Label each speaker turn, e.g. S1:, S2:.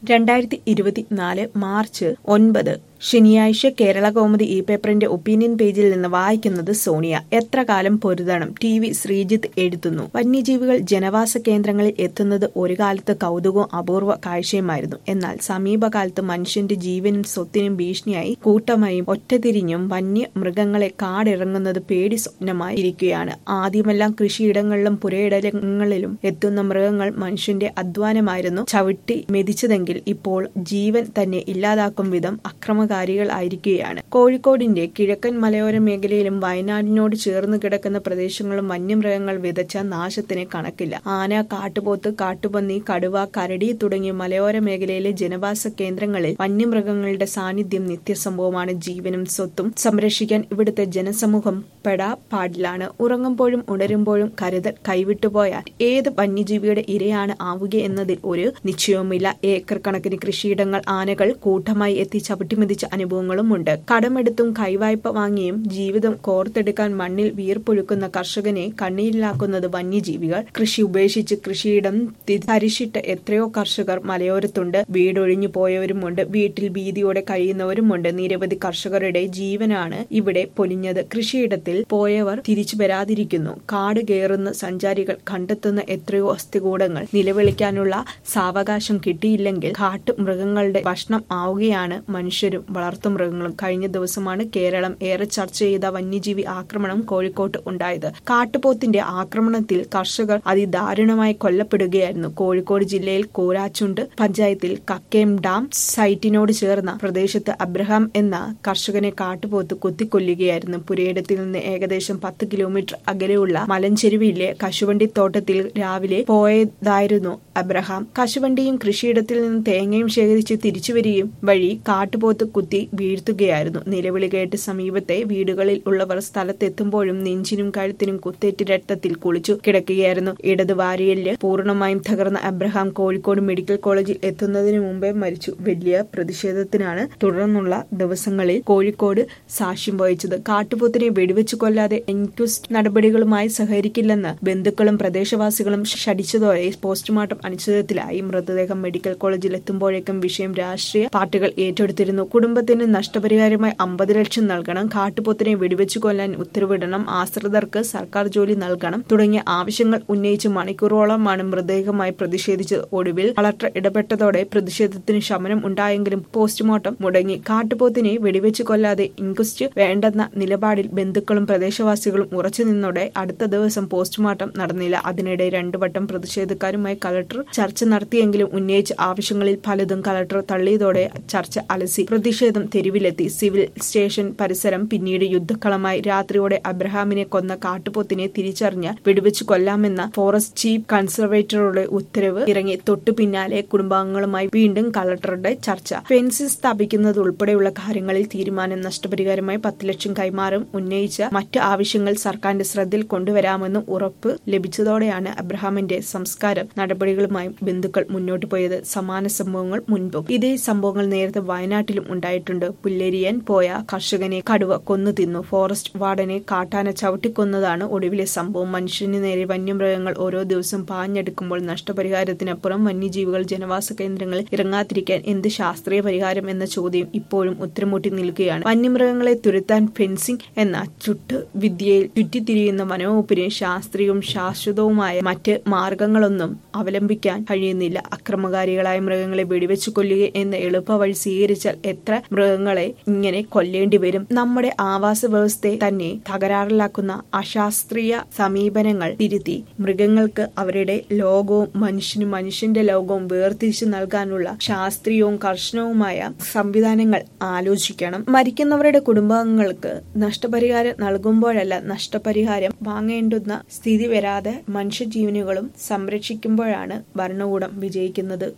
S1: രണ്ടായിരത്തി ഇരുപത്തിനാല് മാർച്ച് ഒൻപത് ശനിയാഴ്ച കേരള കൗമുദി ഈ പേപ്പറിന്റെ ഒപ്പീനിയൻ പേജിൽ നിന്ന് വായിക്കുന്നത് സോണിയ എത്ര കാലം പൊരുതണം ടി വി ശ്രീജിത്ത് എഴുതുന്നു വന്യജീവികൾ ജനവാസ കേന്ദ്രങ്ങളിൽ എത്തുന്നത് ഒരു കാലത്ത് കൗതുകവും അപൂർവ കാഴ്ചയുമായിരുന്നു എന്നാൽ സമീപകാലത്ത് മനുഷ്യന്റെ ജീവനും സ്വത്തിനും ഭീഷണിയായി കൂട്ടമായും ഒറ്റതിരിഞ്ഞും വന്യ മൃഗങ്ങളെ കാടിറങ്ങുന്നത് പേടി സ്വപ്നമായി ഇരിക്കുകയാണ് ആദ്യമെല്ലാം കൃഷിയിടങ്ങളിലും പുരയിടങ്ങളിലും എത്തുന്ന മൃഗങ്ങൾ മനുഷ്യന്റെ അധ്വാനമായിരുന്നു ചവിട്ടി മെതിച്ചതെങ്കിൽ ഇപ്പോൾ ജീവൻ തന്നെ ഇല്ലാതാക്കും വിധം അക്രമ കാരികൾ ആയിരിക്കുകയാണ് കോഴിക്കോടിന്റെ കിഴക്കൻ മലയോര മേഖലയിലും വയനാടിനോട് ചേർന്ന് കിടക്കുന്ന പ്രദേശങ്ങളും വന്യമൃഗങ്ങൾ വിതച്ച നാശത്തിന് കണക്കില്ല ആന കാട്ടുപോത്ത് കാട്ടുപന്നി കടുവ കരടി തുടങ്ങിയ മലയോര മേഖലയിലെ ജനവാസ കേന്ദ്രങ്ങളിൽ വന്യമൃഗങ്ങളുടെ സാന്നിധ്യം നിത്യസംഭവമാണ് ജീവനും സ്വത്തും സംരക്ഷിക്കാൻ ഇവിടുത്തെ ജനസമൂഹം പെടാ പാടിലാണ് ഉറങ്ങുമ്പോഴും ഉണരുമ്പോഴും കരുതൽ കൈവിട്ടുപോയാൽ ഏത് വന്യജീവിയുടെ ഇരയാണ് ആവുക എന്നതിൽ ഒരു നിശ്ചയവുമില്ല ഏക്കർ കണക്കിന് കൃഷിയിടങ്ങൾ ആനകൾ കൂട്ടമായി എത്തി ചവിട്ടിമെതിച്ച അനുഭവങ്ങളും ഉണ്ട് കടമെടുത്തും കൈവായ്പ വാങ്ങിയും ജീവിതം കോർത്തെടുക്കാൻ മണ്ണിൽ വീർപ്പൊഴുക്കുന്ന കർഷകനെ കണ്ണീരിലാക്കുന്നത് വന്യജീവികൾ കൃഷി ഉപേക്ഷിച്ച് കൃഷിയിടം തരിശിട്ട എത്രയോ കർഷകർ മലയോരത്തുണ്ട് വീടൊഴിഞ്ഞു പോയവരുമുണ്ട് വീട്ടിൽ ഭീതിയോടെ കഴിയുന്നവരുമുണ്ട് നിരവധി കർഷകരുടെ ജീവനാണ് ഇവിടെ പൊലിഞ്ഞത് കൃഷിയിടത്തിൽ പോയവർ തിരിച്ചു വരാതിരിക്കുന്നു കാട് കയറുന്ന സഞ്ചാരികൾ കണ്ടെത്തുന്ന എത്രയോ അസ്ഥികൂടങ്ങൾ നിലവിളിക്കാനുള്ള സാവകാശം കിട്ടിയില്ലെങ്കിൽ കാട്ടു മൃഗങ്ങളുടെ ഭക്ഷണം ആവുകയാണ് മനുഷ്യരും വളർത്തുമൃഗങ്ങളും കഴിഞ്ഞ ദിവസമാണ് കേരളം ഏറെ ചർച്ച ചെയ്ത വന്യജീവി ആക്രമണം കോഴിക്കോട്ട് ഉണ്ടായത് കാട്ടുപോത്തിന്റെ ആക്രമണത്തിൽ കർഷകർ അതിദാരുണമായി കൊല്ലപ്പെടുകയായിരുന്നു കോഴിക്കോട് ജില്ലയിൽ കോരാച്ചുണ്ട് പഞ്ചായത്തിൽ കക്കേം ഡാം സൈറ്റിനോട് ചേർന്ന പ്രദേശത്ത് അബ്രഹാം എന്ന കർഷകനെ കാട്ടുപോത്ത് കുത്തിക്കൊല്ലുകയായിരുന്നു പുരയിടത്തിൽ നിന്ന് ഏകദേശം പത്ത് കിലോമീറ്റർ അകലെയുള്ള മലഞ്ചെരുവിലെ കശുവണ്ടി തോട്ടത്തിൽ രാവിലെ പോയതായിരുന്നു അബ്രഹാം കശുവണ്ടിയും കൃഷിയിടത്തിൽ നിന്ന് തേങ്ങയും ശേഖരിച്ച് തിരിച്ചുവരികയും വഴി കാട്ടുപോത്ത് കുത്തി വീഴ്ത്തുകയായിരുന്നു നിലവിളി കേട്ട് സമീപത്തെ വീടുകളിൽ ഉള്ളവർ സ്ഥലത്തെത്തുമ്പോഴും നെഞ്ചിനും കഴുത്തിനും കുത്തേറ്റ് രക്തത്തിൽ കുളിച്ചു കിടക്കുകയായിരുന്നു ഇടത് വാരിയല് പൂർണ്ണമായും തകർന്ന അബ്രഹാം കോഴിക്കോട് മെഡിക്കൽ കോളേജിൽ എത്തുന്നതിന് മുമ്പേ മരിച്ചു വലിയ പ്രതിഷേധത്തിനാണ് തുടർന്നുള്ള ദിവസങ്ങളിൽ കോഴിക്കോട് സാക്ഷ്യം വഹിച്ചത് കാട്ടുപോത്തിനെ വെടിവെച്ചു കൊല്ലാതെ എൻക്വസ്റ്റ് നടപടികളുമായി സഹകരിക്കില്ലെന്ന് ബന്ധുക്കളും പ്രദേശവാസികളും ശടിച്ചതോടെ പോസ്റ്റ്മോർട്ടം അനിശ്ചിതത്തിലായി മൃതദേഹം മെഡിക്കൽ കോളേജിൽ എത്തുമ്പോഴേക്കും വിഷയം രാഷ്ട്രീയ പാർട്ടികൾ ഏറ്റെടുത്തിരുന്നു കുടുംബത്തിന് നഷ്ടപരിഹാരമായി അമ്പത് ലക്ഷം നൽകണം കാട്ടുപോത്തിനെ വെടിവെച്ചു കൊല്ലാൻ ഉത്തരവിടണം ആശ്രിതർക്ക് സർക്കാർ ജോലി നൽകണം തുടങ്ങിയ ആവശ്യങ്ങൾ ഉന്നയിച്ച് മണിക്കൂറോളമാണ് മൃതദേഹമായി പ്രതിഷേധിച്ചത് ഒടുവിൽ കളക്ടർ ഇടപെട്ടതോടെ പ്രതിഷേധത്തിന് ശമനം ഉണ്ടായെങ്കിലും പോസ്റ്റ്മോർട്ടം മുടങ്ങി കാട്ടുപോത്തിനെ വെടിവെച്ചു കൊല്ലാതെ ഇൻക്വസ്റ്റ് വേണ്ടെന്ന നിലപാടിൽ ബന്ധുക്കളും പ്രദേശവാസികളും ഉറച്ചു നിന്നോടെ അടുത്ത ദിവസം പോസ്റ്റ്മോർട്ടം നടന്നില്ല അതിനിടെ രണ്ടു വട്ടം പ്രതിഷേധക്കാരുമായി കളക്ടർ ചർച്ച നടത്തിയെങ്കിലും ഉന്നയിച്ച ആവശ്യങ്ങളിൽ പലതും കളക്ടർ തള്ളിയതോടെ ചർച്ച അലസി പ്രതിഷേധം തെരുവിലെത്തി സിവിൽ സ്റ്റേഷൻ പരിസരം പിന്നീട് യുദ്ധക്കളമായി രാത്രിയോടെ അബ്രഹാമിനെ കൊന്ന കാട്ടുപോത്തിനെ തിരിച്ചറിഞ്ഞ് വെടിവെച്ചു കൊല്ലാമെന്ന ഫോറസ്റ്റ് ചീഫ് കൺസർവേറ്ററുടെ ഉത്തരവ് ഇറങ്ങി തൊട്ടു പിന്നാലെ കുടുംബാംഗങ്ങളുമായി വീണ്ടും കളക്ടറുടെ ചർച്ച ഫെൻസിൽ സ്ഥാപിക്കുന്നത് ഉൾപ്പെടെയുള്ള കാര്യങ്ങളിൽ തീരുമാനം നഷ്ടപരിഹാരമായി പത്ത് ലക്ഷം കൈമാറും ഉന്നയിച്ച മറ്റ് ആവശ്യങ്ങൾ സർക്കാരിന്റെ ശ്രദ്ധയിൽ കൊണ്ടുവരാമെന്നും ഉറപ്പ് ലഭിച്ചതോടെയാണ് അബ്രഹാമിന്റെ സംസ്കാരം നടപടികളുമായി ബന്ധുക്കൾ മുന്നോട്ട് പോയത് സമാന സംഭവങ്ങൾ മുൻപും ഇതേ സംഭവങ്ങൾ നേരത്തെ വയനാട്ടിലും ഉണ്ടായിട്ടുണ്ട് പുല്ലേരിയൻ പോയ കർഷകനെ കടുവ കൊന്നു തിന്നു ഫോറസ്റ്റ് വാർഡനെ കാട്ടാന ചവിട്ടിക്കൊന്നതാണ് ഒടുവിലെ സംഭവം മനുഷ്യന് നേരെ വന്യമൃഗങ്ങൾ ഓരോ ദിവസം പാഞ്ഞെടുക്കുമ്പോൾ നഷ്ടപരിഹാരത്തിനപ്പുറം വന്യജീവികൾ ജനവാസ കേന്ദ്രങ്ങളിൽ ഇറങ്ങാതിരിക്കാൻ എന്ത് ശാസ്ത്രീയ പരിഹാരം എന്ന ചോദ്യം ഇപ്പോഴും ഉത്തരമുട്ടി നിൽക്കുകയാണ് വന്യമൃഗങ്ങളെ തുരുത്താൻ ഫെൻസിംഗ് എന്ന ചുട്ട് വിദ്യയിൽ ചുറ്റിത്തിരിയുന്ന വനവകുപ്പിന് ശാസ്ത്രീയവും ശാശ്വതവുമായ മറ്റ് മാർഗങ്ങളൊന്നും അവലംബിക്കാൻ കഴിയുന്നില്ല അക്രമകാരികളായ മൃഗങ്ങളെ വെടിവെച്ചു കൊല്ലുക എന്ന എളുപ്പ വഴി സ്വീകരിച്ചാൽ എത്ര മൃഗങ്ങളെ ഇങ്ങനെ കൊല്ലേണ്ടി വരും നമ്മുടെ ആവാസ വ്യവസ്ഥയെ തന്നെ തകരാറിലാക്കുന്ന അശാസ്ത്രീയ സമീപനങ്ങൾ തിരുത്തി മൃഗങ്ങൾക്ക് അവരുടെ ലോകവും മനുഷ്യന് മനുഷ്യന്റെ ലോകവും വേർതിരിച്ചു നൽകാനുള്ള ശാസ്ത്രീയവും കർശനവുമായ സംവിധാനങ്ങൾ ആലോചിക്കണം മരിക്കുന്നവരുടെ കുടുംബാംഗങ്ങൾക്ക് നഷ്ടപരിഹാരം നൽകുമ്പോഴല്ല നഷ്ടപരിഹാരം വാങ്ങേണ്ടുന്ന സ്ഥിതി വരാതെ മനുഷ്യജീവനുകളും സംരക്ഷിക്കുമ്പോഴാണ് ഭരണകൂടം വിജയിക്കുന്നത്